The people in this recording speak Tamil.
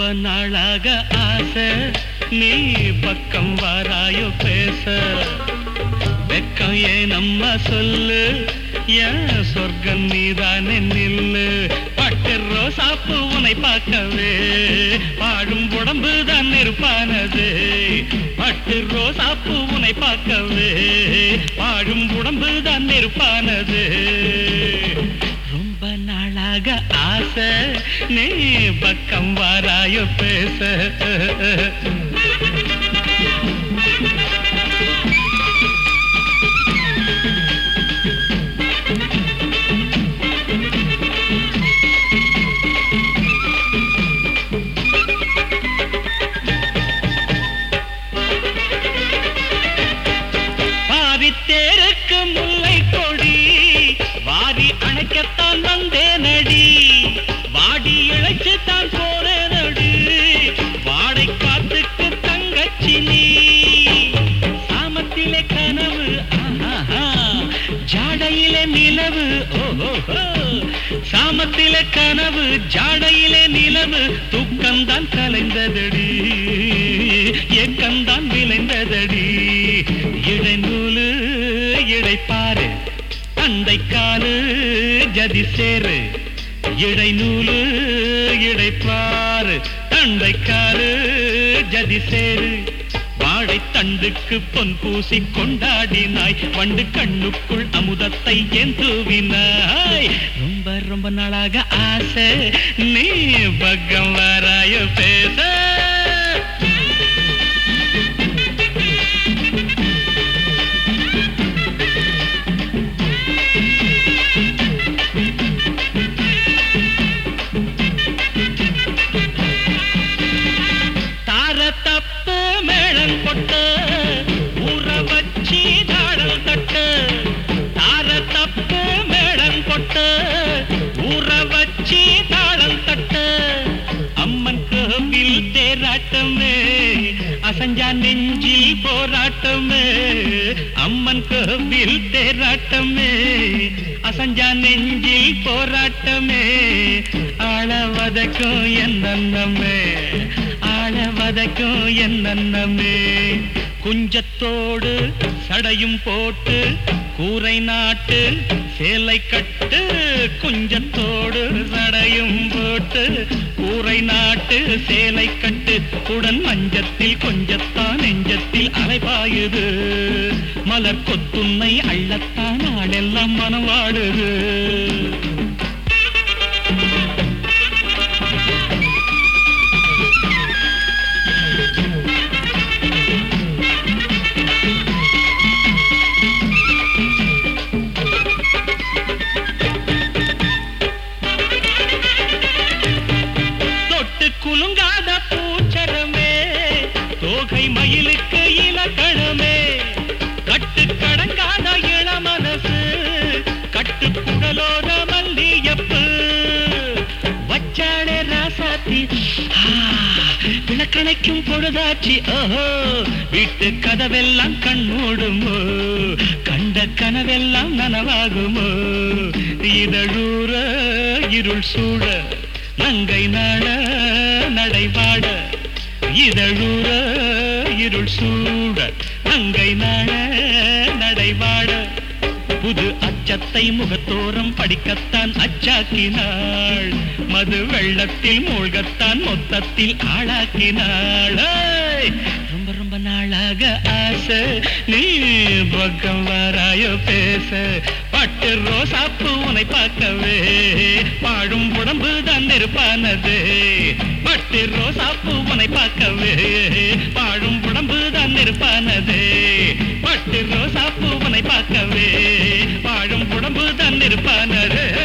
நாளாக ஆசை நீ பக்கம் வாராயோ பேச வெக்கம் ஏன் நம்ம சொல்லு என் சொர்க்கம் நீதானே நில்லு பட்டு ரோசாப்பு உன்னை பார்க்கவே வாழும் உடம்பு தான் நெருப்பானது பட்டு ரோசாப்பு உன்னை பார்க்கவே வாழும் உடம்பு தான் நெருப்பானது ரொம்ப நாளாக ஆசை நீ பக்கம் வாராயோ பேச பாரித்தேருக்கு முல்லை கொடி வாரி அணைக்கத்தான் வந்தேனடி வாடி இழைச்சு தான் போனேனடி வாடை காத்துக்கு தங்கச்சி நீ சாமத்திலே கனவு ஆஹா, ஜாடையிலே நிலவு ஓஹோ சாமத்திலே கனவு ஜாடையிலே நிலவு தூக்கம்தான் கலைந்ததடி ஏக்கம்தான் விளைந்ததடி இடைநூலு இடைப்பாரு அண்டைக்காலு ஜதி சேரு இடைநூலு இடைப்பாரு அண்டைக்காலு ஜதி சேரு வாழை தண்டுக்கு பொன் பூசி கொண்டாடினாய் வண்டு கண்ணுக்குள் அமுதத்தை ஏந்துவினாய் ரொம்ப ரொம்ப நாளாக ஆசை நீ பக்கம் வராய பேச தார தப்பு மேளம் கொட்டு ஊற வச்சி தாளம் தட்டு தார தப்பு மேளம் கொட்டு ஊற வச்சி தாளம் தட்டு அம்மன் கோவில் தேராட்டமே அசஞ்சா நெஞ்சில் போராட்டமே அம்மன் கோவில் தேராட்டமே அசஞ்சா நெஞ்சில் போராட்டமே ஆள வதக்கும் என்னமே ஆள வதக்கும் என்னமே குஞ்சத்தோடு சடையும் போட்டு கூரை நாட்டு சேலை கட்டு குஞ்சத்தோடு சடையும் போட்டு கூரை நாட்டு சேலை கட்டு உடன் மஞ்சத்தில் கொஞ்சத்தான் நெஞ்சத்தில் அலைபாயுது மலர் கொத்துன்னை அள்ளத்தான் ஆளெல்லாம் மனவாடுது தொட்டு குலுங்காத பூச்சரமே தோகை மயிலுக்கு இலக்கணமே கட்டு கடங்காத இளமனசு கட்டு குடலோட மல்லியப்பு வச்சாளே ராசாத்தி ஆ, விளக்கணைக்கும் பொழுதாச்சி ஓஹோ வீட்டு கதவெல்லாம் கண் மூடுமோ கண்ட கனவெல்லாம் நனவாகுமோ இதழூர இருள் சூழ நங்கை நாட நடைபாட இதழூர இருள் சூட நங்கை நாட நடைபாட புது அச்சத்தை முகத்தோரம் படிக்கத்தான் அச்சாக்கினாள் மது வெள்ளத்தில் மூழ்கத்தான் மொத்தத்தில் ஆளாக்கினாள் ஏய்! ரொம்ப ரொம்ப நாளாக ஆசை நீ பக்கம் வராயோ பேச பட்டு ரோசாப்பு உன்னை பார்க்கவே பாழும் உடம்பு தான் நெருப்பானது பட்டு ரோசாப்பு உன்னை பார்க்கவே பாழும் உடம்பு தான் நெருப்பானது பட்டு ரோசாப்பு உன்னை பார்க்கவே வாழும் உடம்பு தான் இருப்பானது